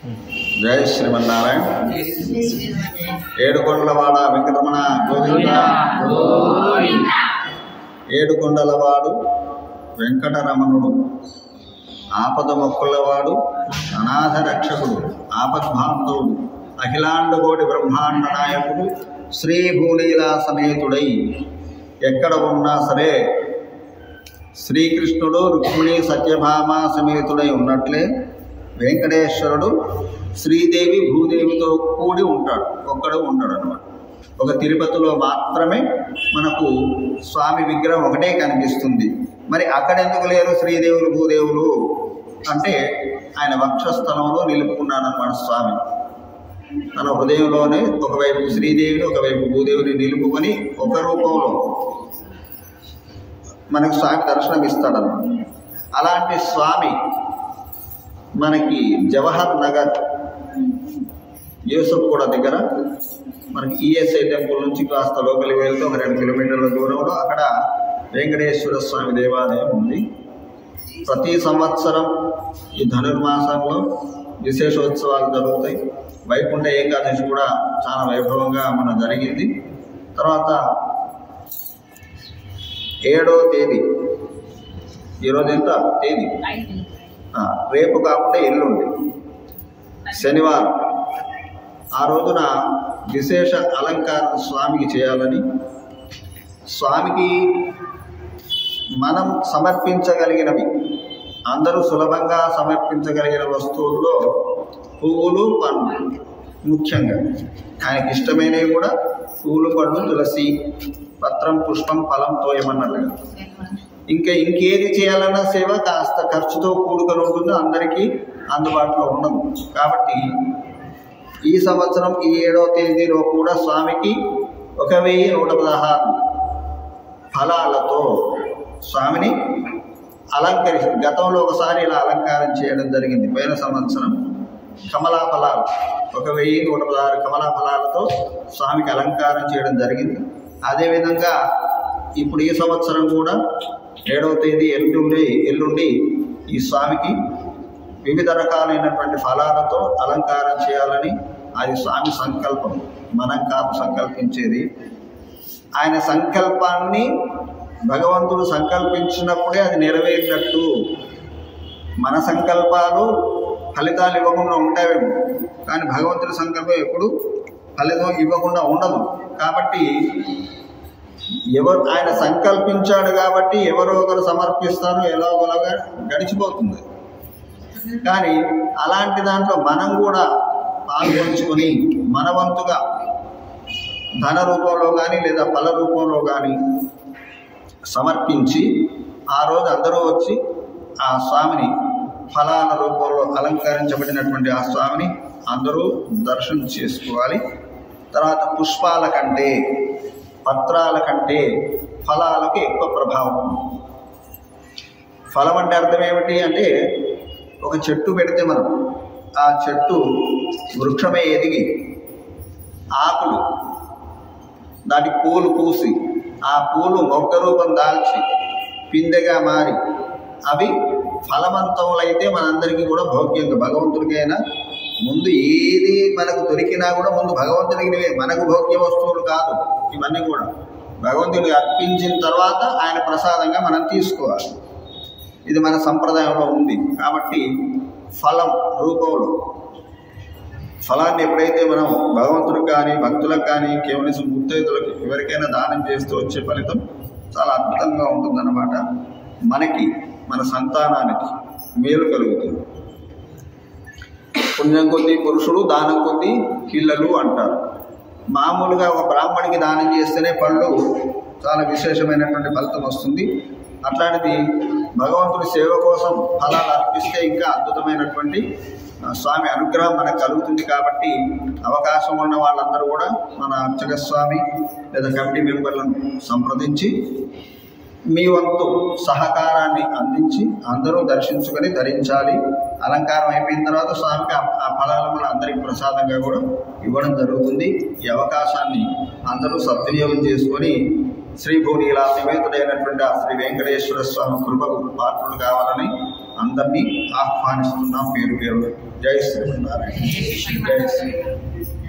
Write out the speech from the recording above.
జై శ్రీమన్నారాయణ ఏడుకొండలవాడ వెంకటరమణ గోవింద ఏడుకొండలవాడు వెంకటరమణుడు ఆపద మొక్కులవాడు అనాథ రక్షకుడు ఆపద్బాంధవుడు అఖిలాండకోటి బ్రహ్మాండ నాయకుడు శ్రీ భూలీలా సమేతుడై ఎక్కడ ఉన్నా సరే శ్రీకృష్ణుడు రుక్మిణి సత్యభామ సమేతుడై ఉన్నట్లే వెంకటేశ్వరుడు శ్రీదేవి భూదేవితో కూడి ఉంటాడు ఒక్కడు ఉండడు అనమాట ఒక తిరుపతిలో మాత్రమే మనకు స్వామి విగ్రహం ఒకటే కనిపిస్తుంది మరి అక్కడ ఎందుకు లేరు శ్రీదేవులు భూదేవులు అంటే ఆయన వక్షస్థలంలో నిలుపుకున్నాడన్నమాట స్వామి తన హృదయంలోనే ఒకవైపు శ్రీదేవిని ఒకవైపు భూదేవిని నిలుపుకొని ఒక రూపంలో మనకు స్వామి దర్శనం ఇస్తాడన్నమాట అలాంటి స్వామి మనకి జవహర్ నగర్ యూసఫ్ కూడా దగ్గర మనకి ఈఎస్ఐ టెంపుల్ నుంచి కాస్త లోపలికి వెళ్తే ఒక రెండు కిలోమీటర్ల దూరంలో అక్కడ వెంకటేశ్వర స్వామి దేవాలయం ఉంది ప్రతి సంవత్సరం ఈ ధనుర్మాసంలో విశేషోత్సవాలు జరుగుతాయి వైకుంఠ ఏకాదశి కూడా చాలా వైభవంగా మన జరిగింది తర్వాత ఏడో తేదీ ఈరోజు ఎంత తేదీ ఆ, రేపు కాకుండా ఎల్లుండి శనివారం ఆ రోజున విశేష అలంకారం స్వామికి చేయాలని స్వామికి మనం సమర్పించగలిగినవి అందరూ సులభంగా సమర్పించగలిగిన వస్తువుల్లో పువ్వులు పండ్లు ముఖ్యంగా ఆయనకి ఇష్టమైనవి కూడా పువ్వులు పండ్లు తులసి పత్రం పుష్పం ఫలం తోయమన్నట్టుగా ఇంకా ఇంకేది చేయాలన్నా సేవ కాస్త ఖర్చుతో కూడుకొని ఉంటుందో అందరికీ అందుబాటులో ఉండదు కాబట్టి ఈ సంవత్సరం ఈ ఏడవ తేదీలో కూడా స్వామికి ఒక వెయ్యి నూట పదహారు ఫలాలతో స్వామిని అలంకరి గతంలో ఒకసారి ఇలా అలంకారం చేయడం జరిగింది పోయిన సంవత్సరం కమలా ఫలాలు ఒక వెయ్యి నూట పదహారు కమలా ఫలాలతో స్వామికి అలంకారం చేయడం జరిగింది అదేవిధంగా ఇప్పుడు ఈ సంవత్సరం కూడా ఏడవ తేదీ ఎల్లుండి ఎల్లుండి ఈ స్వామికి వివిధ రకాలైనటువంటి ఫలాలతో అలంకారం చేయాలని అది స్వామి సంకల్పం మనం కాదు సంకల్పించేది ఆయన సంకల్పాన్ని భగవంతుడు సంకల్పించినప్పుడే అది నెరవేరినట్టు మన సంకల్పాలు ఫలితాలు ఇవ్వకుండా ఉంటాయేమో కానీ భగవంతుడి సంకల్పం ఎప్పుడు ఫలితం ఇవ్వకుండా ఉండదు కాబట్టి ఎవరు ఆయన సంకల్పించాడు కాబట్టి ఎవరో ఒకరు సమర్పిస్తారు ఎలాగోలాగా గడిచిపోతుంది కానీ అలాంటి దాంట్లో మనం కూడా పాల్గొంచుకొని మన వంతుగా ధన రూపంలో కానీ లేదా ఫల రూపంలో కానీ సమర్పించి ఆ రోజు అందరూ వచ్చి ఆ స్వామిని ఫలాల రూపంలో అలంకరించబడినటువంటి ఆ స్వామిని అందరూ దర్శనం చేసుకోవాలి తర్వాత పుష్పాల కంటే పత్రాల కంటే ఫలాలకు ఎక్కువ ప్రభావం ఉంది. ఫలం అంటే అర్థం ఏమిటి అంటే ఒక చెట్టు పెడితే మనం ఆ చెట్టు వృక్షమే ఎదిగి ఆకులు దాటి పూలు పూసి ఆ పూలు మొగ్గ రూపం దాల్చి పిందెగా మారి అవి ఫలవంతములైతే మనందరికీ కూడా భోగ్యంగా భగవంతుడికైనా ముందు ఏది మనకు దొరికినా కూడా ముందు భగవంతుడికి మనకు భోగ్య వస్తువులు కాదు ఇవన్నీ కూడా భగవంతుడికి అర్పించిన తర్వాత ఆయన ప్రసాదంగా మనం తీసుకోవాలి ఇది మన సంప్రదాయంలో ఉంది కాబట్టి ఫలం రూపంలో ఫలాన్ని ఎప్పుడైతే మనం భగవంతుడికి కానీ భక్తులకు కానీ కేవలం ముత్తైదులకు ఎవరికైనా దానం చేస్తూ వచ్చే ఫలితం చాలా అద్భుతంగా ఉంటుందన్నమాట మనకి మన సంతానానికి మేలు కలుగుతుంది పుణ్యం కొద్దీ పురుషుడు దానం కొద్దీ పిల్లలు అంటారు మామూలుగా ఒక బ్రాహ్మడికి దానం చేస్తేనే పళ్ళు చాలా విశేషమైనటువంటి ఫలితం వస్తుంది అట్లాంటిది భగవంతుడి సేవ కోసం ఫలాలు అర్పిస్తే ఇంకా అద్భుతమైనటువంటి ఆ, స్వామి అనుగ్రహం మనకు కలుగుతుంది కాబట్టి అవకాశం ఉన్న వాళ్ళందరూ కూడా మన అర్చక స్వామి లేదా కమిటీ మెంబర్లను సంప్రదించి మీ వంతు సహకారాన్ని అందించి అందరూ దర్శించుకొని ధరించాలి అలంకారం అయిపోయిన తర్వాత స్వామికి ఆ- ఆ ఫలాలను మన అందరికి ప్రసాదంగా కూడా ఇవ్వడం జరుగుతుంది ఈ అవకాశాన్ని అందరూ సద్వినియోగం చేసుకొని శ్రీ భూనీలా సమేతుడైనటువంటి ఆ శ్రీ వెంకటేశ్వర స్వామి కృపకు పాత్రలు కావాలని అందరినీ ఆహ్వానిస్తున్నాం పేరు పేరు జై శ్రీమన్నారాయణ జై శ్రీ